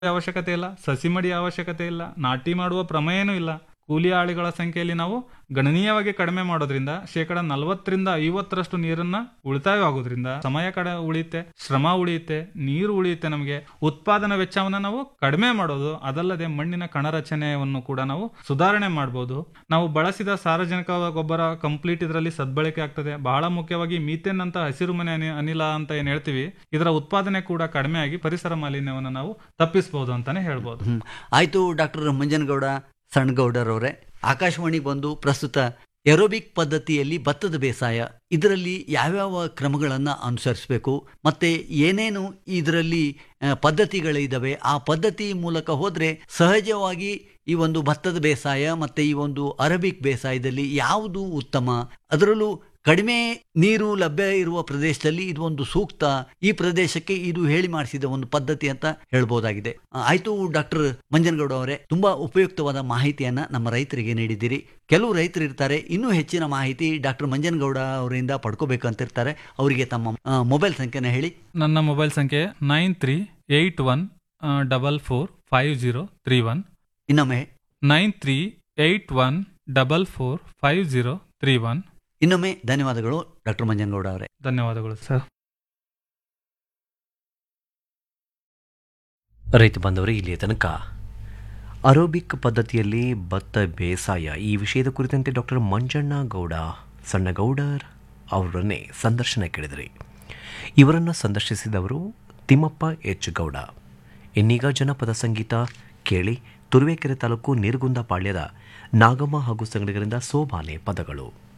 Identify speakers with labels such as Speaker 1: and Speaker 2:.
Speaker 1: ಅವಶ್ಯಕತೆ ಇಲ್ಲ ಸಸಿ ಮಡಿ ಅವಶ್ಯಕತೆ ಇಲ್ಲ ನಾಟಿ ಮಾಡುವ ಪ್ರಮೇಯನೂ ಇಲ್ಲ ಕೂಲಿ ಆಳಿಗಳ ಸಂಖ್ಯೆಯಲ್ಲಿ ನಾವು ಗಣನೀಯವಾಗಿ ಕಡಿಮೆ ಮಾಡೋದ್ರಿಂದ ಶೇಕಡ ನಲವತ್ತರಿಂದ ಐವತ್ತರಷ್ಟು ನೀರನ್ನ ಉಳಿತಾಯವಾಗೋದ್ರಿಂದ ಸಮಯ ಕಡ ಉಳಿಯುತ್ತೆ ಶ್ರಮ ಉಳಿಯುತ್ತೆ ನೀರು ಉಳಿಯುತ್ತೆ ನಮಗೆ ಉತ್ಪಾದನಾ ವೆಚ್ಚವನ್ನ ನಾವು ಕಡಿಮೆ ಮಾಡೋದು ಅದಲ್ಲದೆ ಮಣ್ಣಿನ ಕಣರಚನೆಯನ್ನು ಕೂಡ ನಾವು ಸುಧಾರಣೆ ಮಾಡಬಹುದು ನಾವು ಬಳಸಿದ ಸಾರಜನಕ ಗೊಬ್ಬರ ಕಂಪ್ಲೀಟ್ ಇದರಲ್ಲಿ ಸದ್ಬಳಕೆ ಆಗ್ತದೆ ಬಹಳ ಮುಖ್ಯವಾಗಿ ಮೀಥೇನ್ ಅಂತ ಹಸಿರು ಮನೆ ಅನಿ- ಅನಿಲ ಅಂತ ಏನ್ ಹೇಳ್ತೀವಿ ಇದರ ಉತ್ಪಾದನೆ ಕೂಡ ಕಡಿಮೆ ಆಗಿ ಪರಿಸರ ಮಾಲಿನ್ಯವನ್ನು ನಾವು ತಪ್ಪಿಸಬಹುದು ಅಂತಾನೆ ಹೇಳ್ಬೋದು
Speaker 2: ಹ್ಮ್. ಆಯ್ತು ಡಾಕ್ಟರ್ ಮಂಜನಗೌಡ ಸಣ್ಣಗೌಡರವರೇ ಆಕಾಶವಾಣಿಗೆ ಬಂದು ಪ್ರಸ್ತುತ ಎರೋಬಿಕ್ ಪದ್ಧತಿಯಲ್ಲಿ ಭತ್ತದ ಬೇಸಾಯ ಇದರಲ್ಲಿ ಯಾವ್ಯಾವ ಕ್ರಮಗಳನ್ನು ಅನುಸರಿಸಬೇಕು ಮತ್ತು ಏನೇನು ಇದರಲ್ಲಿ ಆ, ಪದ್ಧತಿಗಳಿದ್ದಾವೆ ಆ ಪದ್ಧತಿ ಮೂಲಕ ಹೋದರೆ ಸಹಜವಾಗಿ ಈ ಒಂದು ಭತ್ತದ ಬೇಸಾಯ ಮತ್ತು ಈ ಒಂದು ಅರಬಿಕ್ ಬೇಸಾಯದಲ್ಲಿ ಯಾವುದು ಉತ್ತಮ ಅದರಲ್ಲೂ ಕಡಿಮೆ ನೀರು ಲಭ್ಯ ಇರುವ ಪ್ರದೇಶದಲ್ಲಿ ಇದು ಒಂದು ಸೂಕ್ತ ಈ ಪ್ರದೇಶಕ್ಕೆ ಇದು ಹೇಳಿ ಮಾಡಿಸಿದ ಒಂದು ಪದ್ಧತಿ ಅಂತ ಹೇಳ್ಬೋದಾಗಿದೆ ಆ, ಆಯ್ತು ಡಾಕ್ಟರ್ ಮಂಜನಗೌಡ ಅವರೇ ತುಂಬಾ ಉಪಯುಕ್ತವಾದ ಮಾಹಿತಿಯನ್ನ ನಮ್ಮ ರೈತರಿಗೆ ನೀಡಿದ್ದೀರಿ ಕೆಲವು ರೈತರು ಇರ್ತಾರೆ ಇನ್ನೂ ಹೆಚ್ಚಿನ ಮಾಹಿತಿ ಡಾಕ್ಟರ್ ಮಂಜನಗೌಡ ಅವರಿಂದ ಪಡ್ಕೋಬೇಕು ಅಂತ ಇರ್ತಾರೆ ಅವರಿಗೆ ತಮ್ಮ ಆ, ಮೊಬೈಲ್ ಸಂಖ್ಯೆನ ಹೇಳಿ
Speaker 1: ನನ್ನ ಮೊಬೈಲ್ ಸಂಖ್ಯೆ nine three eight one double four five zero three one
Speaker 2: ಇನ್ನೊಮ್ಮೆ
Speaker 1: nine three eight one double four five zero three one
Speaker 2: ಇನ್ನೊಮ್ಮೆ ಧನ್ಯವಾದಗಳು ಡಾಕ್ಟರ್ ಮಂಜನಗೌಡ ಅವರೇ
Speaker 1: ಧನ್ಯವಾದಗಳು ಸರ್
Speaker 3: ರೈತ ಬಾಂಧವರೇ ಇಲ್ಲಿಯ ತನಕ ಅರೋಬಿಕ್ ಪದ್ಧತಿಯಲ್ಲಿ ಭತ್ತ ಬೇಸಾಯ ಈ ವಿಷಯದ ಕುರಿತಂತೆ ಡಾಕ್ಟರ್ ಮಂಜಣ್ಣ ಗೌಡ ಸಣ್ಣಗೌಡರ್ ಅವರನ್ನೇ ಸಂದರ್ಶನ ಕೇಳಿದ್ರಿ ಇವರನ್ನು ಸಂದರ್ಶಿಸಿದವರು ತಿಮ್ಮಪ್ಪ ಎಚ್ ಗೌಡ ಇನ್ನೀಗ ಜನಪದ ಸಂಗೀತ ಕೇಳಿ ತುರುವೇಕೆರೆ ತಾಲೂಕು ನೀರ್ಗುಂದ ಪಾಳ್ಯದ ನಾಗಮ್ಮ ಹಾಗೂ ಸಂಗಡಿಗರಿಂದ ಸೋಬಾನೆ ಪದಗಳು